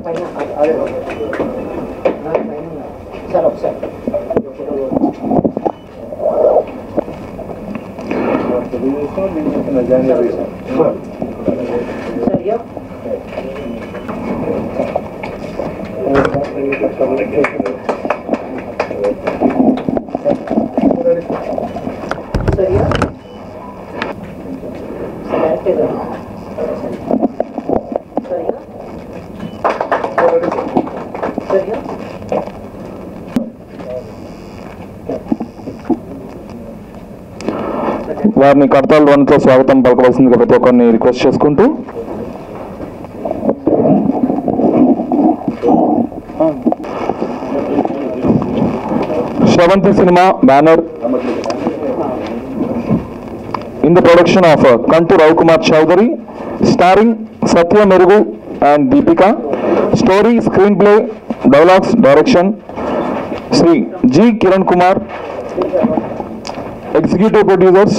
Sir ఒకసారి సరియా సరియా సరియా సరియా సరియా వారిని కడతాల ధ్వనితో స్వాగతం పలకవలసిందిగా ప్రతి ఒక్కరిని రిక్వెస్ట్ చేసుకుంటూ Sravanthi cinema banner in the production of Kantu Ravikumar Chowdary starring Satya Merugu and Deepika story screenplay dialogues direction Sri G Kiran Kumar executive producers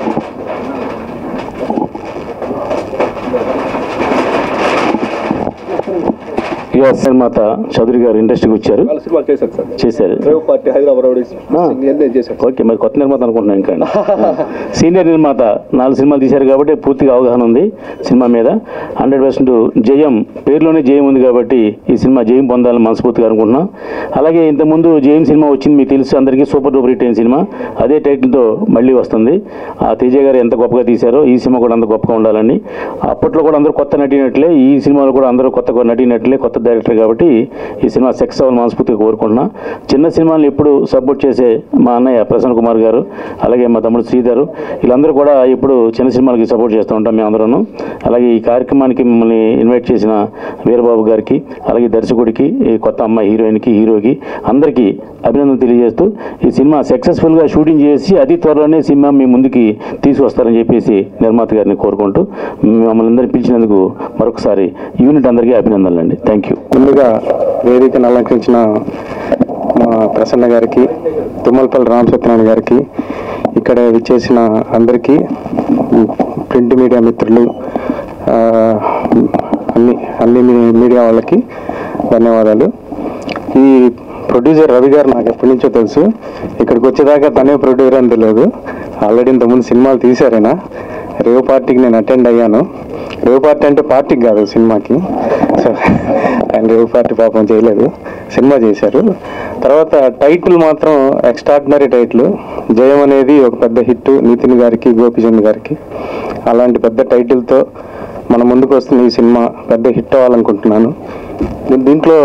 S నిర్మాత చౌదరి గారు ఇండస్ట్రీకి వచ్చారు వాళ్ళ సినిమా చేశారు సార్ చేశారు రేవ్ పార్టీ హైదరాబాద్ రౌడీస్ ఆ. ఇవన్నీ చేశారు ఓకే మరి కొత్త నిర్మాత అనుకుంటున్నాను ఇంకా సీనియర్ నిర్మాత నాలుగు సినిమాలు తీశారు కాబట్టి పూర్తిగా అవగాహన ఉంది సినిమా మీద హండ్రెడ్ పర్సెంట్ జయం పేరులోనే జయం ఉంది కాబట్టి ఈ సినిమా జయం పొందాలని మనస్ఫూర్తిగా అనుకుంటున్నాం అలాగే ఇంతకుముందు జయం సినిమా వచ్చింది మీకు తెలుసు అందరికీ సూపర్ డూపర్ హిట్ అయిన సినిమా అదే టైటిల్తో మళ్ళీ వస్తుంది ఆ తేజ గారు ఎంత గొప్పగా తీశారో ఈ సినిమా కూడా అంత గొప్పగా ఉండాలని అప్పట్లో కూడా అందరూ కొత్త నటినట్లే ఈ సినిమాలో కూడా అందరూ కొత్త నటినట్లే కొత్త డైరెక్టర్ కాబట్టి ఈ సినిమా సక్సెస్ అవ్వాలని మనస్ఫూర్తిగా కోరుకుంటున్నా చిన్న సినిమాలను ఎప్పుడు సపోర్ట్ చేసే మా అన్నయ్య ప్రసన్న కుమార్ గారు అలాగే మా తమ్ముడు శ్రీధర్ వీళ్ళందరూ కూడా ఇప్పుడు చిన్న సినిమాలకి సపోర్ట్ చేస్తూ ఉంటాం మేమందరం అలాగే ఈ కార్యక్రమానికి మిమ్మల్ని ఇన్వైట్ చేసిన వీరబాబు గారికి అలాగే దర్శకుడికి ఈ కొత్త అమ్మాయి హీరోయిన్కి హీరోకి అందరికీ అభినందనలు తెలియజేస్తూ ఈ సినిమా సక్సెస్ఫుల్గా షూటింగ్ చేసి అతి త్వరలోనే సినిమా మీ ముందుకి తీసుకొస్తారని చెప్పేసి నిర్మాత గారిని కోరుకుంటూ మమ్మల్ని అందరినీ పిలిచినందుకు మరొకసారి యూనిట్ అందరికీ అభినందనలు అండి థ్యాంక్ యూ ముందుగా వేదికను అలంకరించిన మా ప్రసన్న గారికి తుమ్మలపల్లి రామ్ సత్యనారాయణ గారికి ఇక్కడ విచ్చేసిన అందరికీ ప్రింట్ మీడియా మిత్రులు ఆ, అన్ని అన్ని మీ- మీడియా వాళ్ళకి ధన్యవాదాలు ఈ ప్రొడ్యూసర్ రవి గారు నాకు ఎప్పటి నుంచో తెలుసు ఇక్కడికి వచ్చేదాకా తనే ప్రొడ్యూసర్ అని తెలియదు ఆల్రెడీ ఇంతకుముందు సినిమాలు తీశారైనా రేవ్ పార్టీకి నేను అటెండ్ అయ్యాను రేవ్ పార్టీ అంటే పార్టీకి కాదు సినిమాకి సో ఆయన రేవ్ పార్టీ పాపం చేయలేదు సినిమా చేశారు తర్వాత టైటిల్ మాత్రం ఎక్స్ట్రాడినరీ టైటిల్ జయం అనేది ఒక పెద్ద హిట్ నితిన్ గారికి గోపిచంద్ గారికి అలాంటి పెద్ద టైటిల్తో మన ముందుకు వస్తున్న ఈ సినిమా పెద్ద హిట్ అవ్వాలనుకుంటున్నాను దీ- దీంట్లో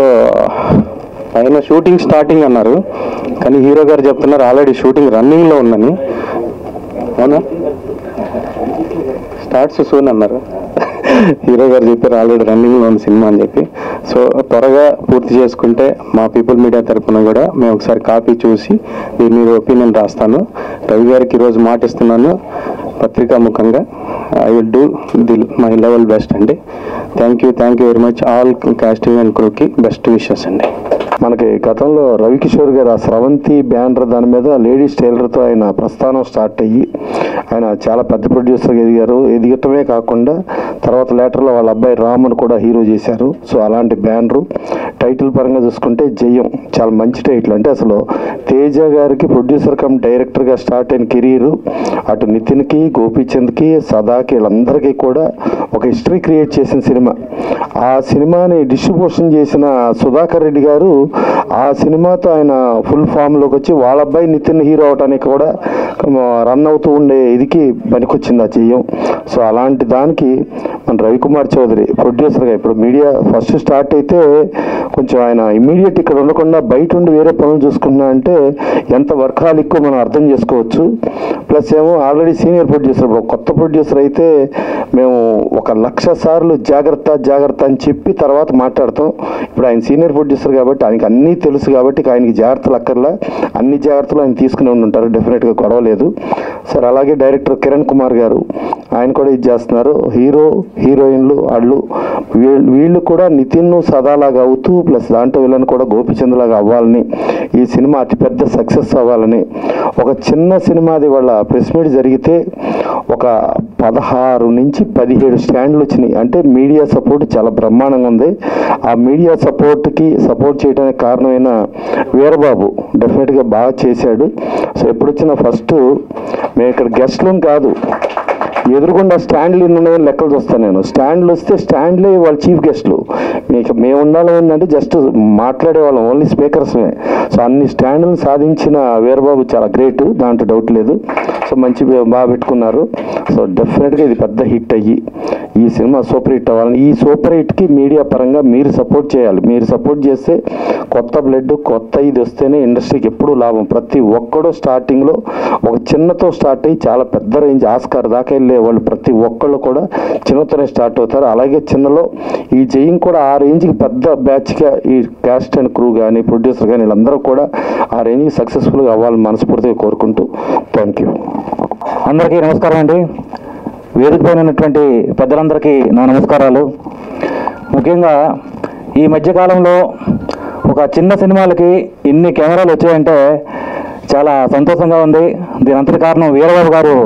పైన షూటింగ్ స్టార్టింగ్ అన్నారు కానీ హీరో గారు చెప్తున్నారు ఆల్రెడీ షూటింగ్ రన్నింగ్లో ఉందని అవునా స్టార్ట్స్ సూన్ అన్నారు హీరో గారు చెప్పారు ఆల్రెడీ రన్నింగ్లో ఉంది సినిమా అని చెప్పి సో త్వరగా పూర్తి చేసుకుంటే మా పీపుల్ మీడియా తరపున కూడా మేము ఒకసారి కాపీ చూసి దీని మీద ఒపీనియన్ రాస్తాను రవి గారికి ఈరోజు మాట ఇస్తున్నాను పత్రికా ముఖంగా I will do the my level best అండి thank you thank you very much all casting and క్రూకి బెస్ట్ విషెస్ అండి మనకి గతంలో రవికిషోర్ గారు ఆ స్రవంతి బ్యానర్ దాని మీద లేడీస్ టైలర్తో ఆయన ప్రస్థానం స్టార్ట్ అయ్యి ఆయన చాలా పెద్ద ప్రొడ్యూసర్గా ఎదిగారు ఎదిగటమే కాకుండా తర్వాత లేటర్లో వాళ్ళ అబ్బాయి రామును కూడా హీరో చేశారు సో అలాంటి బ్యానరు టైటిల్ పరంగా చూసుకుంటే జయం చాలా మంచి టైటిల్ అంటే అసలు తేజ గారికి ప్రొడ్యూసర్ కమ్ డైరెక్టర్గా స్టార్ట్ అయిన కెరీరు అటు నితిన్కి గోపీచంద్కి సదాకి వీళ్ళందరికీ కూడా ఒక హిస్టరీ క్రియేట్ చేసిన సినిమా ఆ సినిమాని డిస్ట్రిబ్యూషన్ చేసిన సుధాకర్ రెడ్డి గారు ఆ సినిమాతో ఆయన ఫుల్ ఫామ్లోకి వచ్చి వాళ్ళ అబ్బాయి నితిన్ హీరో అవడానికి కూడా రన్ అవుతూ ఉండే ఇదికి పనికొచ్చింది ఆ చెయ్యం సో అలాంటి దానికి మన రవికుమార్ చౌదరి ప్రొడ్యూసర్గా ఇప్పుడు మీడియా ఫస్ట్ స్టార్ట్ అయితే కొంచెం ఆయన ఇమీడియట్ ఇక్కడ ఉండకుండా బయట ఉండి వేరే పనులు చూసుకున్నా అంటే ఎంత వర్కాలిక్కో మనం అర్థం చేసుకోవచ్చు ప్లస్ ఏమో ఆల్రెడీ సీనియర్ ప్రొడ్యూసర్ ఇప్పుడు కొత్త ప్రొడ్యూసర్ అయితే మేము ఒక లక్ష సార్లు జాగ్రత్త జాగ్రత్త అని చెప్పి తర్వాత మాట్లాడతాం ఇప్పుడు ఆయన సీనియర్ ప్రొడ్యూసర్ కాబట్టి ఆయనకి అన్నీ తెలుసు కాబట్టి ఇక ఆయనకి జాగ్రత్తలు అక్కర్లా అన్ని జాగ్రత్తలు ఆయన తీసుకుని ఉండి ఉంటారు డెఫినెట్గా గొడవలేదు సార్ అలాగే డైరెక్టర్ కిరణ్ కుమార్ గారు ఆయన కూడా ఇది చేస్తున్నారు హీరో హీరోయిన్లు వాళ్ళు వీళ్ళు వీళ్ళు కూడా నితిన్ సదాలాగా అవుతూ ప్లస్ దాంట్లో వీళ్ళని కూడా గోపిచంద్ లాగా అవ్వాలని ఈ సినిమా అతిపెద్ద సక్సెస్ అవ్వాలని ఒక చిన్న సినిమాది వాళ్ళ ప్రెస్ మీట్ జరిగితే ఒక పదహారు నుంచి పదిహేడు స్టాండ్లు వచ్చినాయి అంటే మీడియా సపోర్ట్ చాలా బ్రహ్మాండంగా ఉంది ఆ మీడియా సపోర్ట్కి సపోర్ట్ చేయడానికి కారణమైన వీరబాబు డెఫినెట్గా బాగా చేశాడు సో ఎప్పుడు వచ్చినా ఫస్ట్ మేము ఇక్కడ గెస్ట్లం కాదు ఎదురుకుండా స్టాండ్లు ఎన్ని ఉన్నాయో లెక్కలు చూస్తాను నేను స్టాండ్లు వస్తే స్టాండ్లే వాళ్ళ చీఫ్ గెస్ట్లు మీకు మేము ఉండాలి ఏంటంటే జస్ట్ మాట్లాడే వాళ్ళం ఓన్లీ స్పీకర్స్మే సో అన్ని స్టాండ్లను సాధించిన వీరబాబు చాలా గ్రేట్ దాంట్లో డౌట్ లేదు సో మంచి బాగా పెట్టుకున్నారు సో డెఫినెట్గా ఇది పెద్ద హిట్ అయ్యి ఈ సినిమా సూపర్ హిట్ అవ్వాలని ఈ సూపర్ హిట్కి మీడియా పరంగా మీరు సపోర్ట్ చేయాలి మీరు సపోర్ట్ చేస్తే కొత్త బ్లడ్ కొత్త ఇది వస్తేనే ఇండస్ట్రీకి ఎప్పుడూ లాభం ప్రతి ఒక్కడు స్టార్టింగ్లో ఒక చిన్నతో స్టార్ట్ అయ్యి చాలా పెద్ద రేంజ్ ఆస్కార్ దాకా వెళ్ళే వాళ్ళు ప్రతి ఒక్కళ్ళు కూడా చిన్నతోనే స్టార్ట్ అవుతారు అలాగే చిన్నలో ఈ జయం కూడా ఆ రేంజ్కి పెద్ద బ్యాచ్గా ఈ క్యాస్ట్ అండ్ క్రూ కానీ ప్రొడ్యూసర్ కానీ వీళ్ళందరూ కూడా ఆ రేంజ్కి సక్సెస్ఫుల్గా అవ్వాలని మనస్ఫూర్తిగా కోరుకుంటూ థ్యాంక్ యూ అందరికీ నమస్కారం అండి వేదిక పైన ఉన్నటువంటి పెద్దలందరికీ నా నమస్కారాలు ముఖ్యంగా ఈ మధ్యకాలంలో ఒక చిన్న సినిమాలకి ఇన్ని కెమెరాలు వచ్చాయంటే చాలా సంతోషంగా ఉంది దీని అంతటి కారణం వీరబాబు గారు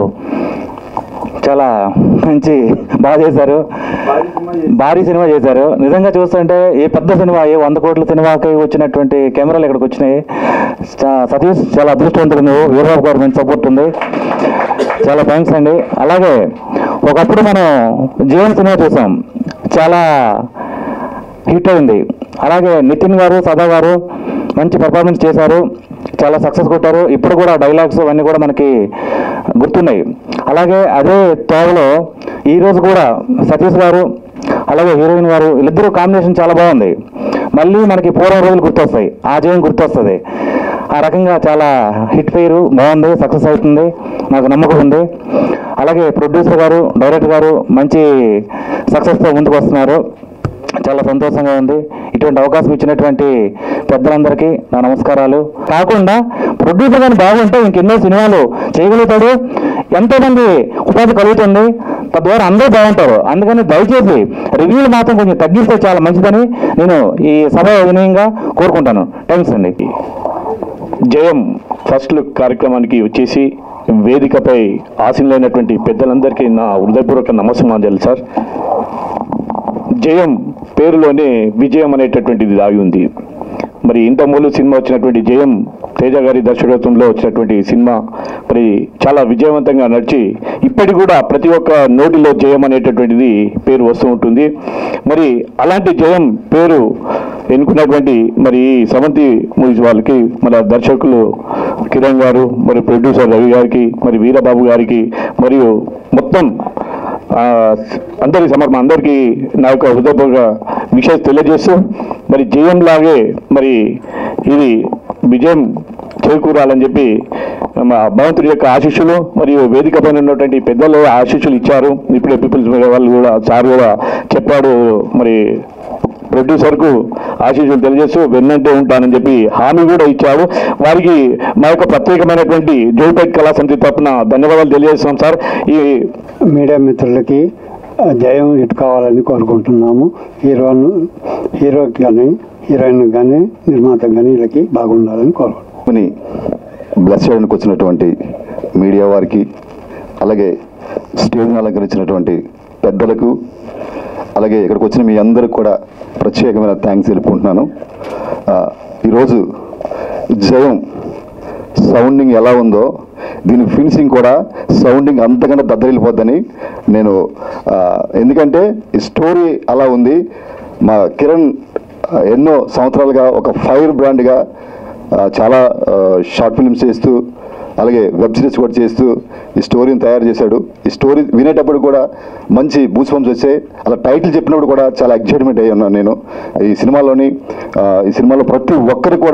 చాలా మంచి బాగా చేశారు భారీ సినిమా చేశారు నిజంగా చూస్తుంటే ఏ పెద్ద సినిమా ఏ వంద కోట్ల సినిమాకి వచ్చినటువంటి కెమెరాలు ఇక్కడికి వచ్చినాయి చా- సతీష్ చాలా అదృష్టవంతుడు నువ్వు వీరబాబు గారు మంచి సపోర్ట్ ఉంది చాలా థ్యాంక్స్ అండి అలాగే ఒకప్పుడు మనం జీవన్ సినిమా చూసాం చాలా హిట్ అయింది అలాగే నితిన్ గారు సదా గారు మంచి పర్ఫార్మెన్స్ చేశారు చాలా సక్సెస్ కొట్టారు ఇప్పుడు కూడా డైలాగ్స్ అవన్నీ కూడా మనకి గుర్తున్నాయి అలాగే అదే తోవలో ఈ రోజు కూడా సతీష్ గారు అలాగే హీరోయిన్ గారు వీళ్ళిద్దరూ కాంబినేషన్ చాలా బాగుంది మళ్ళీ మనకి పూర్వం రోజులు గుర్తొస్తాయి ఆ జయం గుర్తొస్తుంది ఆ రకంగా చాలా హిట్ పేరు బాగుంది సక్సెస్ అవుతుంది నాకు నమ్మకం ఉంది అలాగే ప్రొడ్యూసర్ గారు డైరెక్టర్ గారు మంచి సక్సెస్తో ముందుకు వస్తున్నారు చాలా సంతోషంగా ఉంది ఇటువంటి అవకాశం ఇచ్చినటువంటి పెద్దలందరికీ నా నమస్కారాలు కాకుండా ప్రొడ్యూసర్ గారు బాగుంటే ఇంకెన్నో సినిమాలు చేయగలుగుతాడు ఎంతోమంది ఉపాధి కలుగుతుంది తద్వారా అందరూ బాగుంటారు అందుకని దయచేసి రివ్యూలు మాత్రం కొంచెం తగ్గిస్తే చాలా మంచిదని నేను ఈ సభ వినయంగా కోరుకుంటాను థ్యాంక్స్ అండి జయం ఫస్ట్ లుక్ కార్యక్రమానికి వచ్చేసి వేదికపై ఆశీనులైనటువంటి పెద్దలందరికీ నా హృదయపూర్వక నమస్కారాలు సార్ జయం పేరులోనే విజయం అనేటటువంటిది దాగి ఉంది మరి ఇంతమూలు సినిమా వచ్చినటువంటి జయం తేజ గారి దర్శకత్వంలో వచ్చినటువంటి సినిమా మరి చాలా విజయవంతంగా నడిచి ఇప్పటికి కూడా ప్రతి ఒక్క నోటిలో జయం అనేటటువంటిది పేరు వస్తూ ఉంటుంది మరి అలాంటి జయం పేరు ఎన్నుకున్నటువంటి మరి ఈ సమంతి మూవీస్ వాళ్ళకి మన దర్శకులు కిరణ్ గారు మరి ప్రొడ్యూసర్ రవి గారికి మరి వీరబాబు గారికి మరియు మొత్తం ఆ, అందరి సమర్పణ అందరికీ నా యొక్క హృదయపూర్వక విషయం తెలియజేస్తూ మరి జయం లాగే మరి ఇది విజయం చేకూరాలని చెప్పి మా భగవంతుడి యొక్క ఆశీస్సులు మరియు వేదిక పైన ఉన్నటువంటి పెద్దలు ఆశీస్సులు ఇచ్చారు ఇప్పుడే పీపుల్స్ వాళ్ళు కూడా సార్ కూడా చెప్పాడు మరి ప్రొడ్యూసర్కు ఆశీస్సులు తెలియజేస్తూ వెన్నంటే ఉంటానని చెప్పి హామీ కూడా ఇచ్చాడు వారికి మా యొక్క ప్రత్యేకమైనటువంటి జోపేట్ కళా సమితి తరపున ధన్యవాదాలు తెలియజేస్తున్నాం సార్ ఈ మీడియా మిత్రులకి ఆ, జయం ఇటు కావాలని కోరుకుంటున్నాము హీరోను హీరోకి కానీ హీరోయిన్ కానీ నిర్మాతకు కానీ వీళ్ళకి బాగుండాలని కోరుకుంటున్నాము ని బ్లెస్ చేయడానికి వచ్చినటువంటి మీడియా వారికి అలాగే స్టేజ్ని అలంకరించినటువంటి పెద్దలకు అలాగే ఇక్కడికి వచ్చిన మీ అందరికి కూడా ప్రత్యేకమైన థ్యాంక్స్ తెలుపుకుంటున్నాను ఆ, ఈరోజు జయం సౌండింగ్ ఎలా ఉందో దీని ఫినిషింగ్ కూడా సౌండింగ్ అంతకంటే దద్దరిల్లిపోద్దని నేను ఆ, ఎందుకంటే ఈ స్టోరీ అలా ఉంది మా కిరణ్ ఆ, ఎన్నో సంవత్సరాలుగా ఒక ఫైర్ బ్రాండ్గా ఆ, చాలా ఆ, షార్ట్ ఫిల్మ్స్ చేస్తూ అలాగే వెబ్ సిరీస్ కూడా చేస్తూ ఈ స్టోరీని తయారు చేశాడు ఈ స్టోరీ వినేటప్పుడు కూడా మంచి బూస్ పంప్స్ వచ్చాయి అలా టైటిల్ చెప్పినప్పుడు కూడా చాలా ఎక్సైట్మెంట్ అయ్యి ఉన్నాను నేను ఈ సినిమాలోని ఆ, ఈ సినిమాలో ప్రతి ఒక్కరు కూడా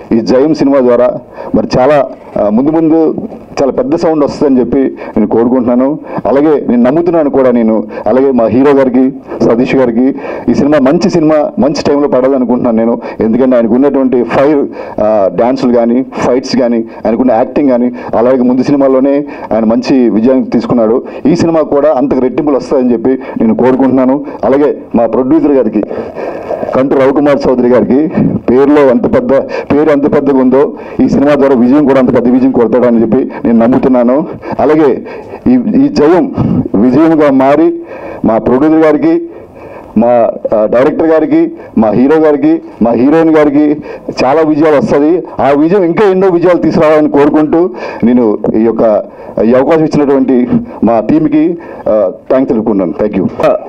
ఈ జయం సినిమా ద్వారా మరి చాలా ఆ, ముందు ముందు చాలా పెద్ద సౌండ్ వస్తుందని చెప్పి నేను కోరుకుంటున్నాను అలాగే నేను నమ్ముతున్నాను కూడా నేను అలాగే మా హీరో గారికి సతీష్ గారికి ఈ సినిమా మంచి సినిమా మంచి టైంలో పడాలనుకుంటున్నాను నేను ఎందుకంటే ఆయనకు ఉన్నటువంటి ఫైర్ డ్యాన్సులు కానీ ఫైట్స్ కానీ ఆయనకున్న యాక్టింగ్ కానీ అలాగే ముందు సినిమాలోనే ఆయన మంచి విజయానికి తీసుకున్నాడు ఈ సినిమా కూడా అంతకు రెట్టింపులు వస్తాయని చెప్పి నేను కోరుకుంటున్నాను అలాగే మా ప్రొడ్యూసర్ గారికి కంటు రవికుమార్ చౌదరి గారికి పేరులో ఎంత పెద్ద పేరు ఎంత పెద్దగా ఉందో ఈ సినిమా ద్వారా విజయం కూడా అంత పెద్ద విజయం కొడతాడని చెప్పి నేను నమ్ముతున్నాను అలాగే ఈ ఈ జయం విజయంగా మారి మా ప్రొడ్యూసర్ గారికి మా ఆ, డైరెక్టర్ గారికి మా హీరో గారికి మా హీరోయిన్ గారికి చాలా విజయాలు వస్తుంది ఆ విజయం ఇంకా ఎన్నో విజయాలు తీసుకురావాలని కోరుకుంటూ నేను ఈ యొక్క ఈ అవకాశం ఇచ్చినటువంటి మా టీంకి థ్యాంక్స్ తెలుపుకున్నాను thank you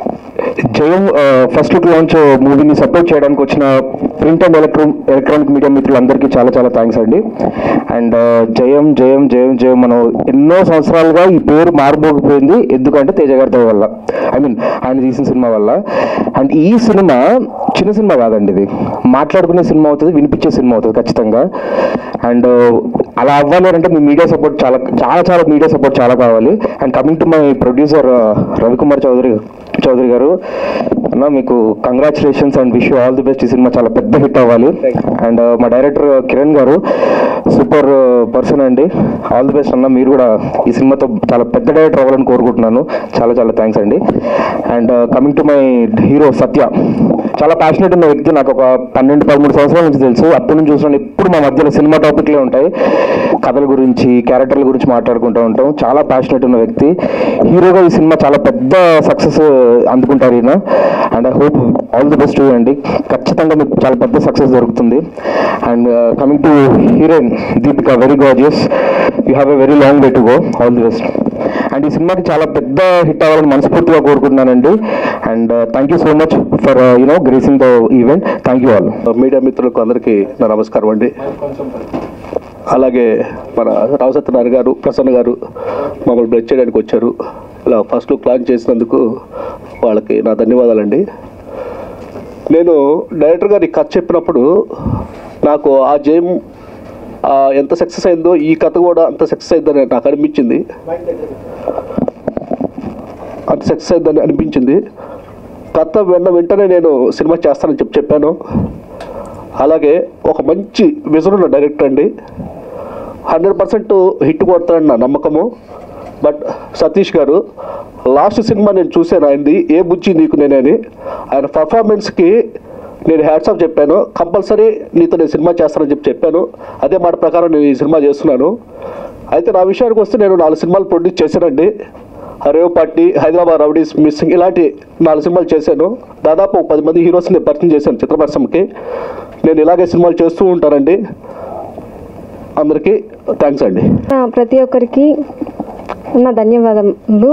Jayam first look launch మూవీని సపోర్ట్ చేయడానికి వచ్చిన print and electro electronic media మిత్రులందరికీ చాలా చాలా థ్యాంక్స్ అండి అండ్ జయం జయం జయం జయం మనం ఎన్నో సంవత్సరాలుగా ఈ పేరు మారిపోకపోయింది ఎందుకంటే తేజ గారి దయ వల్ల ఐ మీన్ ఆయన తీసిన సినిమా వల్ల అండ్ ఈ సినిమా చిన్న సినిమా కాదండి ఇది మాట్లాడుకునే సినిమా అవుతుంది వినిపించే సినిమా అవుతుంది ఖచ్చితంగా అండ్ అలా అవ్వాలి అంటే మీ మీడియా సపోర్ట్ చాలా చాలా చాలా మీడియా సపోర్ట్ చాలా కావాలి and coming to my producer Ravikumar Chowdary Chowdary garu అన్న మీకు congratulations and wish all the best ఈ సినిమా చాలా పెద్ద హిట్ అవ్వాలి అండ్ మా director Kiran garu super person అండి ఆల్ ది బెస్ట్ అన్న మీరు కూడా ఈ సినిమాతో చాలా పెద్ద డైరెక్టర్ అవ్వాలని కోరుకుంటున్నాను చాలా చాలా థ్యాంక్స్ అండి and coming to my hero Satya చాలా ప్యాషనెట్ ఉన్న వ్యక్తి నాకు ఒక పన్నెండు పదమూడు సంవత్సరాల నుంచి తెలుసు అప్పటి నుంచి చూస్తున్నాను ఎప్పుడు మా మధ్యలో సినిమా టాపిక్లే ఉంటాయి కథల గురించి క్యారెక్టర్ల గురించి మాట్లాడుకుంటూ ఉంటాం చాలా ప్యాషనెట్ ఉన్న వ్యక్తి హీరోగా ఈ సినిమా చాలా పెద్ద సక్సెస్ అందుకుంటారు ఈయన and I hope all the best అండి ఖచ్చితంగా మీకు చాలా పెద్ద సక్సెస్ దొరుకుతుంది and coming to heroine Deepika very gorgeous you have a very long way to go all the best and ఈ సినిమాకి చాలా పెద్ద హిట్ అవ్వాలని మనస్ఫూర్తిగా కోరుకుంటున్నానండి and thank you so much for you know gracing the event thank you all media మిత్రులకు అందరికీ నా నమస్కారం అండి అలాగే మన రావు సత్యనారాయణ గారు ప్రసన్న గారు మమ్మల్ని బ్లెస్ చేయడానికి వచ్చారు ఇలా ఫస్ట్ లుక్ లాంచ్ చేసినందుకు వాళ్ళకి నా ధన్యవాదాలండి నేను డైరెక్టర్ గారి కథ చెప్పినప్పుడు నాకు ఆ జేమ్ ఆ, ఎంత సక్సెస్ అయిందో ఈ కథ కూడా అంత సక్సెస్ అయిందని నాకు అనిపించింది అంత సక్సెస్ అయిందని అనిపించింది కథ విన్న వెంటనే నేను సినిమా చేస్తానని చెప్పి చెప్పాను అలాగే ఒక మంచి విజన్ ఉన్న డైరెక్టర్ అండి హండ్రెడ్ పర్సెంట్ హిట్ కొడతాడని నా నమ్మకము బట్ సతీష్ గారు లాస్ట్ సినిమా నేను చూశాను ఆయనది ఏ బుజ్జి నీకు నేనని ఆయన పర్ఫార్మెన్స్కి నేను హ్యాట్స్ ఆఫ్ చెప్పాను కంపల్సరీ నీతో నేను సినిమా చేస్తానని చెప్పి చెప్పాను అదే మాట ప్రకారం నేను ఈ సినిమా చేస్తున్నాను అయితే నా విషయానికి వస్తే నేను నాలుగు సినిమాలు ప్రొడ్యూస్ చేశానండి rave party Hyderabad rowdies missing ఇలాంటి నాలుగు సినిమాలు చేశాను దాదాపు ఒక పది మంది హీరోస్ని పరిచయం చేశాను చిత్ర పరిశ్రమకి నేను ఇలాగే సినిమాలు చేస్తూ ఉంటానండి అందరికీ థ్యాంక్స్ అండి ఆ, ప్రతి ఒక్కరికి నా ధన్యవాదములు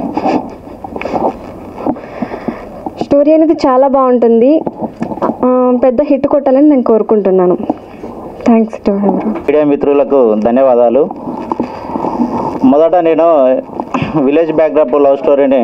స్టోరీ అనేది చాలా బాగుంటుంది ఆ, పెద్ద హిట్ కొట్టాలని నేను కోరుకుంటున్నాను థ్యాంక్స్ టు ఎవరు మీడియా మిత్రులకు ధన్యవాదాలు మొదట నేను విలేజ్ బ్యాక్డ్రాప్ లవ్ స్టోరీని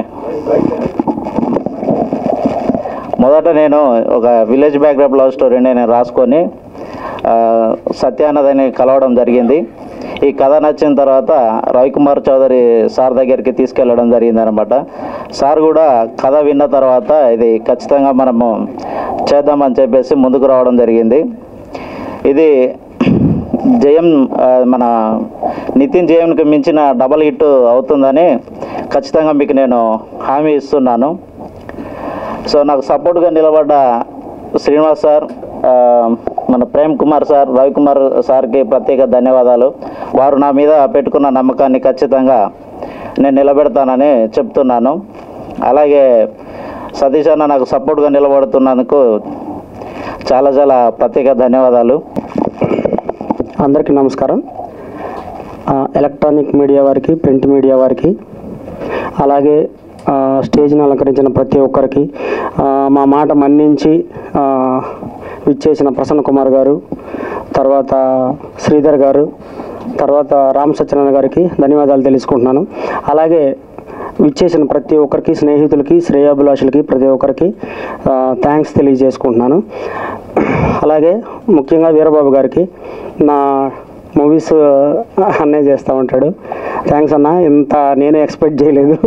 మొదట నేను ఒక విలేజ్ బ్యాక్డ్రాప్ లవ్ స్టోరీని నేను రాసుకొని ఆ, సత్యానదని కలవడం జరిగింది ఈ కథ నచ్చిన తర్వాత రవికుమార్ చౌదరి సార్ దగ్గరికి తీసుకెళ్ళడం జరిగింది అనమాట సార్ కూడా కథ విన్న తర్వాత ఇది ఖచ్చితంగా మనము చేద్దామని చెప్పేసి ముందుకు రావడం జరిగింది ఇది జయం ఆ, మన నితిన్ జయంకి మించిన డబల్ హిట్ అవుతుందని ఖచ్చితంగా మీకు నేను హామీ ఇస్తున్నాను సో నాకు సపోర్ట్గా నిలబడ్డ శ్రీనివాస్ సార్ ఆ, మన ప్రేమ్ కుమార్ సార్ రవికుమార్ సార్కి ప్రత్యేక ధన్యవాదాలు వారు నా మీద పెట్టుకున్న నమ్మకాన్ని ఖచ్చితంగా నేను నిలబెడతానని చెప్తున్నాను అలాగే సతీష్ అన్న నాకు సపోర్ట్గా నిలబడుతున్నందుకు చాలా చాలా ప్రత్యేక ధన్యవాదాలు అందరికీ నమస్కారం ఆ, ఎలక్ట్రానిక్ మీడియా వారికి ప్రింట్ మీడియా వారికి అలాగే ఆ, స్టేజ్ని అలంకరించిన ప్రతి ఒక్కరికి ఆ, మా మాట మన్నించి ఆ, విచ్చేసిన ప్రసన్న కుమార్ గారు తర్వాత శ్రీధర్ గారు తర్వాత రామ్ సత్యనారాయణ గారికి ధన్యవాదాలు తెలుసుకుంటున్నాను అలాగే విచ్చేసిన ప్రతి ఒక్కరికి స్నేహితులకి శ్రేయాభిలాషులకి ప్రతి ఒక్కరికి థ్యాంక్స్ తెలియజేసుకుంటున్నాను అలాగే ముఖ్యంగా వీరబాబు గారికి నా మూవీస్ అన్నే చేస్తూ ఉంటాడు థ్యాంక్స్ అన్న ఇంత నేను ఎక్స్పెక్ట్ చేయలేదు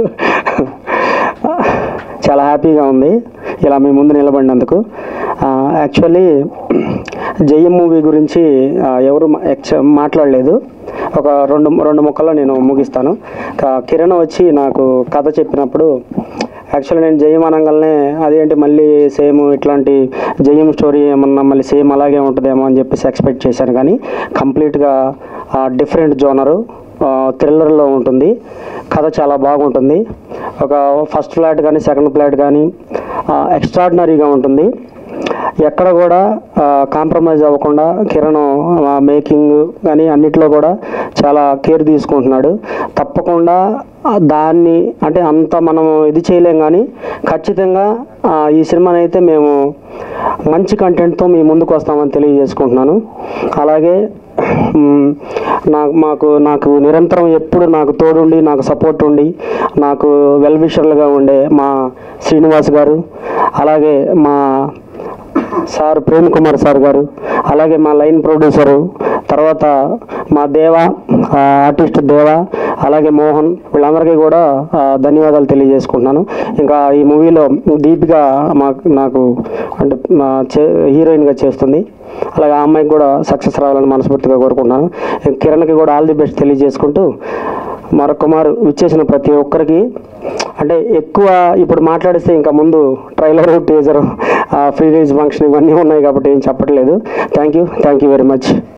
చాలా హ్యాపీగా ఉంది ఇలా మీ ముందు నిలబడినందుకు యాక్చువల్లీ జయం మూవీ గురించి ఆ, ఎవరు మా- ఎక్చ- మాట్లాడలేదు ఒక రెండు రెండు ముక్కల్లో నేను ముగిస్తాను కా- కిరణ్ వచ్చి నాకు కథ చెప్పినప్పుడు యాక్చువల్లీ నేను జయం అనగానే అదేంటి మళ్ళీ సేమ్ ఇట్లాంటి జయం స్టోరీ ఏమన్నా మళ్ళీ సేమ్ అలాగే ఉంటుందేమో అని చెప్పేసి ఎక్స్పెక్ట్ చేశాను కానీ కంప్లీట్గా డిఫరెంట్ జోనరు థ్రిల్లర్లో ఉంటుంది కథ చాలా బాగుంటుంది ఒక ఫస్ట్ ఫ్లాట్ కానీ సెకండ్ ఫ్లాట్ కానీ ఎక్స్ట్రాడినరీగా ఉంటుంది ఎక్కడ కూడా కాంప్రమైజ్ అవ్వకుండా కిరణ్ మేకింగ్ కానీ అన్నిట్లో కూడా చాలా కేర్ తీసుకుంటున్నాడు తప్పకుండా ఆ, దాన్ని అంటే అంత మనం ఇది చేయలేం కానీ ఖచ్చితంగా ఆ, ఈ సినిమాని అయితే మేము మంచి కంటెంట్తో మీ ముందుకు వస్తామని తెలియజేసుకుంటున్నాను అలాగే మ్, నాకు మాకు నాకు నిరంతరం ఎప్పుడు నాకు తోడుండి నాకు సపోర్ట్ ఉండి నాకు వెల్ విషర్లుగా ఉండే మా శ్రీనివాస్ గారు అలాగే మా సార్ ప్రేమ్ కుమార్ సార్ గారు అలాగే మా లైన్ ప్రొడ్యూసరు తర్వాత మా దేవ ఆ, ఆర్టిస్ట్ దేవ అలాగే మోహన్ వీళ్ళందరికీ కూడా ఆ, ధన్యవాదాలు తెలియజేసుకుంటున్నాను ఇంకా ఈ మూవీలో దీపిక మాకు నాకు అంటే మా చే హీరోయిన్గా చేస్తుంది అలాగే ఆ అమ్మాయికి కూడా సక్సెస్ రావాలని మనస్ఫూర్తిగా కోరుకుంటున్నాను కిరణ్కి కూడా ఆల్ ది బెస్ట్ తెలియజేసుకుంటూ మరొక మారు విచ్చేసిన ప్రతి ఒక్కరికి అంటే ఎక్కువ ఇప్పుడు మాట్లాడిస్తే ఇంకా ముందు trailer teaser pre release function ఇవన్నీ ఉన్నాయి కాబట్టి ఏం చెప్పట్లేదు thank you thank you very much